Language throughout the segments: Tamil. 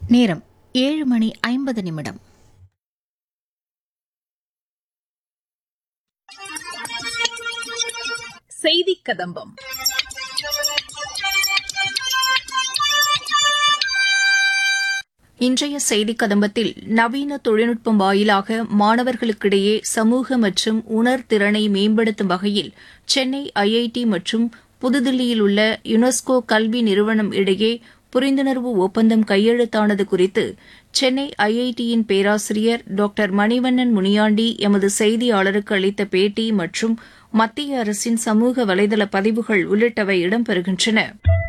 நேரம் ஏழு மணி ஐம்பது நிமிடம் செய்தி கதம்பம் இன்றைய செய்தி கதம்பத்தில் நவீன தொழில்நுட்பம் வாயிலாக மாணவர்களுக்கிடையே சமூக மற்றும் உணர்திறனை மேம்படுத்தும் வகையில் சென்னை ஐஐடி மற்றும் புதுதில்லியில் உள்ள யுனெஸ்கோ கல்வி நிறுவனம் இடையே புரிந்துணர்வு ஒப்பந்தம் கையெழுத்தானது குறித்து சென்னை ஐஐடியின் பேராசிரியர் டாக்டர் மணிவண்ணன் முனியாண்டி எமது செய்தியாளருக்கு அளித்த பேட்டி மற்றும் மத்திய அரசின் சமூக வலைதள பதிவுகள் உள்ளிட்டவை இடம்பெறுகின்றன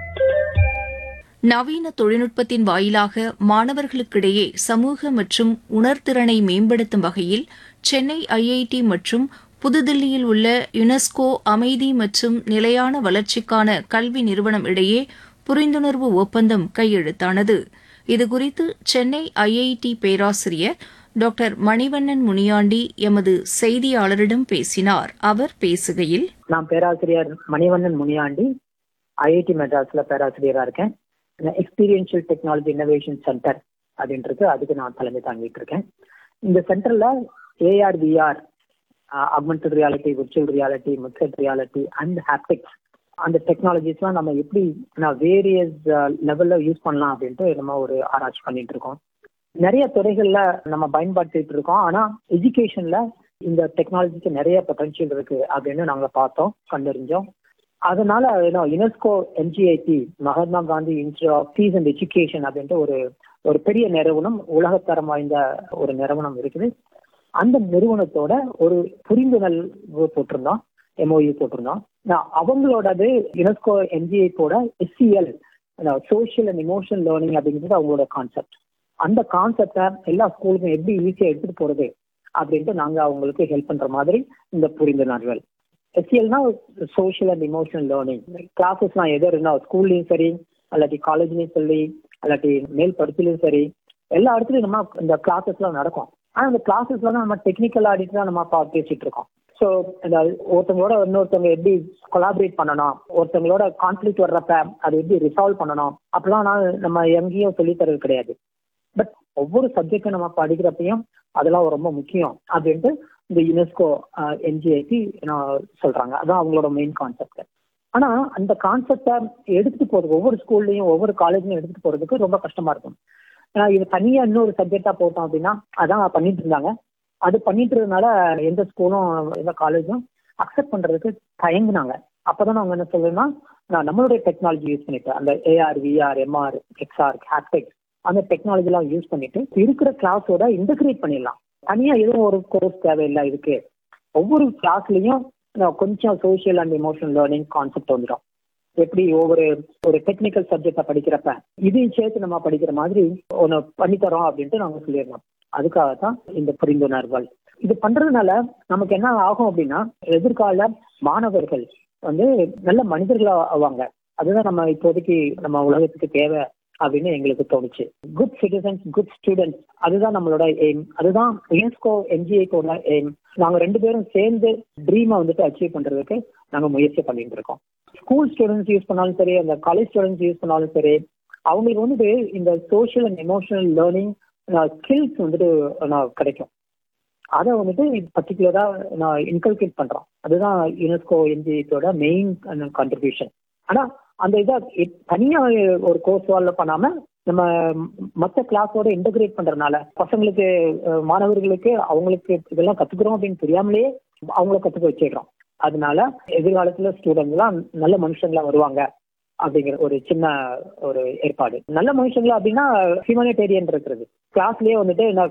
நவீன தொழில்நுட்பத்தின் வாயிலாக மாணவர்களுக்கிடையே சமூக மற்றும் உணர்திறனை மேம்படுத்தும் வகையில் சென்னை ஐஐடி மற்றும் புதுதில்லியில் உள்ள யுனெஸ்கோ அமைதி மற்றும் நிலையான வளர்ச்சிக்கான கல்வி நிறுவனம் இடையே புரிந்துணர்வு ஒப்பந்தம் கையெழுத்தானது இதுகுறித்து சென்னை ஐஐடி பேராசிரியர் டாக்டர் மணிவண்ணன் முனியாண்டி எமது செய்தியாளரிடம் பேசினார் அவர் பேசுகையில் நான் பேராசிரியர் மணிவண்ணன் முனியாண்டி ஐஐடி மெட்ராஸ்ல பேராசிரியரா இருக்கேன் எக்ஸ்பீரியன்ஷியல் டெக்னாலஜி இன்னோவேஷன் சென்டர் அப்படின்றது அதுக்கு நான் தலைமை தாங்கிட்டு இருக்கேன் இந்த சென்டர்ல AR VR augmented reality virtual reality mixed reality and haptics அந்த டெக்னாலஜிஸ்லாம் நம்ம எப்படி வேரியஸ் லெவல்ல யூஸ் பண்ணலாம் அப்படின்ட்டு நம்ம ஒரு ஆராய்ச்சி பண்ணிட்டு இருக்கோம் நிறைய துறைகள்ல நம்ம பயன்படுத்திட்டு இருக்கோம் ஆனா எஜுகேஷன்ல இந்த டெக்னாலஜிக்கு நிறைய பொட்டன்ஷியல் இருக்கு அப்படின்னு நாங்க பார்த்தோம் கண்டறிஞ்சோம் அதனால UNESCO MGIEP Mahatma Gandhi institute of peace and education அப்படின்ட்டு ஒரு ஒரு பெரிய நிறுவனம் உலகத்தரம் வாய்ந்த ஒரு நிறுவனம் இருக்குது அந்த நிறுவனத்தோட ஒரு புரிந்துணர்வு போட்டிருந்தோம் எம்ஓயு போட்டிருந்தோம் அவங்களோடது யுனெஸ்கோ என்ஜிஐக்கோட SEL social and emotional learning அப்படிங்கிறது அவங்களோட கான்செப்ட் அந்த கான்செப்டை எல்லா ஸ்கூலுக்கும் எப்படி ஈஸியாக எடுத்துட்டு போறது அப்படின்ட்டு நாங்கள் அவங்களுக்கு ஹெல்ப் பண்ற மாதிரி இந்த புரிந்துணர்வுகள் எஸ்சிஎல்னா சோஷியல் அண்ட் இமோஷனல் லேர்னிங் கிளாஸஸ்லாம் எது இருந்தா ஸ்கூல்லையும் சரி அல்லாட்டி காலேஜ்லயும் சரி அல்லாட்டி மேல் படிப்புலையும் சரி எல்லா இடத்துலையும் நம்ம இந்த கிளாஸஸ்லாம் நடக்கும் ஆனால் அந்த கிளாஸஸ்ல தான் நம்ம டெக்னிக்கல் ஆடிட்டு தான் நம்ம பா பேசிட்டு இருக்கோம் ஸோ இந்த ஒருத்தவங்களோட இன்னொருத்தவங்க எப்படி கொலாபரேட் பண்ணணும் ஒருத்தவங்களோட கான்ஃபிளிக் வர்றப்ப அதை எப்படி ரிசால்வ் பண்ணணும் அப்படிலாம் நான் நம்ம எங்கேயும் சொல்லித்தரது கிடையாது பட் ஒவ்வொரு சப்ஜெக்டும் நம்ம படிக்கிறப்பையும் அதெல்லாம் ரொம்ப முக்கியம் அப்படின்ட்டு இந்த யுனெஸ்கோ என்ஜிஐக்கு சொல்றாங்க அதான் அவங்களோட மெயின் கான்செப்ட் ஆனா அந்த கான்செப்டை எடுத்துட்டு போறது ஒவ்வொரு ஸ்கூல்லையும் ஒவ்வொரு காலேஜ்லயும் எடுத்துட்டு போறதுக்கு ரொம்ப கஷ்டமா இருக்கும் ஏன்னா இது தனியா இன்னொரு சப்ஜெக்டா போட்டோம் அப்படின்னா அதான் பண்ணிட்டு இருந்தாங்க அது பண்ணிட்டு இருந்தனால எந்த ஸ்கூலும் எந்த காலேஜும் அக்செப்ட் பண்றதுக்கு தயங்குனாங்க அப்பதான் அவங்க என்ன சொல்றேன்னா நம்மளுடைய டெக்னாலஜி யூஸ் பண்ணிட்டு அந்த AR VR MR XR haptics அந்த டெக்னாலஜி எல்லாம் யூஸ் பண்ணிட்டு இருக்கிற கிளாஸோட இன்டகிரேட் பண்ணிடலாம் தனியா எதுவும் ஒரு கோர்ஸ் தேவையில்லை இதுக்கு ஒவ்வொரு கிளாஸ்லயும் கொஞ்சம் social and emotional learning concept வந்துடும் எப்படி ஒவ்வொரு ஒரு டெக்னிக்கல் சப்ஜெக்டை படிக்கிறப்ப இதையும் சேர்த்து நம்ம படிக்கிற மாதிரி ஒன்று பண்ணித்தரோம் அப்படின்ட்டு நாங்கள் சொல்லிடலாம் அதுக்காக தான் இந்த புரிந்துணர்வுகள் இது பண்றதுனால நமக்கு என்ன ஆகும் அப்படின்னா எதிர்கால மாணவர்கள் வந்து நல்ல மனிதர்களா ஆவாங்க அதுதான் நம்ம இப்போதைக்கு நம்ம உலகத்துக்கு தேவை அப்படின்னு எங்களுக்கு தோணுச்சு குட் சிட்டிசன்ஸ் குட் ஸ்டூடெண்ட்ஸ் அதுதான் நம்மளோட எய்ம் அதுதான் யுனெஸ்கோ என்ஜிஐக்கோட எய்ம் நாங்க ரெண்டு பேரும் சேர்ந்து ட்ரீமை வந்துட்டு அச்சீவ் பண்றதுக்கு நாங்க முயற்சி பண்ணிட்டு இருக்கோம் ஸ்கூல் ஸ்டூடெண்ட்ஸ் யூஸ் பண்ணாலும் சரி அந்த காலேஜ் ஸ்டூடெண்ட்ஸ் யூஸ் பண்ணாலும் சரி அவங்களுக்கு வந்துட்டு இந்த social and emotional learning skills வந்துட்டு கிடைக்கும் அதை வந்துட்டு பர்டிகுலரா நான் இன்கல்கேட் பண்றோம் அதுதான் யுனெஸ்கோ என்ஜிஓட மெயின் கான்ட்ரிபியூஷன் ஆனா அந்த இதை தனியா ஒரு கோர்ஸ் வால்ல பண்ணாம நம்ம மற்ற கிளாஸோட இன்டகிரேட் பண்றதுனால பசங்களுக்கு மாணவர்களுக்கு அவங்களுக்கு இதெல்லாம் கத்துக்கிறோம் அப்படின்னு தெரியாமலேயே அவங்கள கத்துக்க வச்சிடுறோம் அதனால எதிர்காலத்துல ஸ்டூடெண்ட்ஸ் எல்லாம் நல்ல மனுஷங்களா வருவாங்க அப்படிங்கிற ஒரு சின்ன ஒரு ஏற்பாடு நல்ல மனுஷங்களா அப்படின்னா ஹியூமனிடேரியன் இருக்கிறது கிளாஸ்லயே வந்துட்டு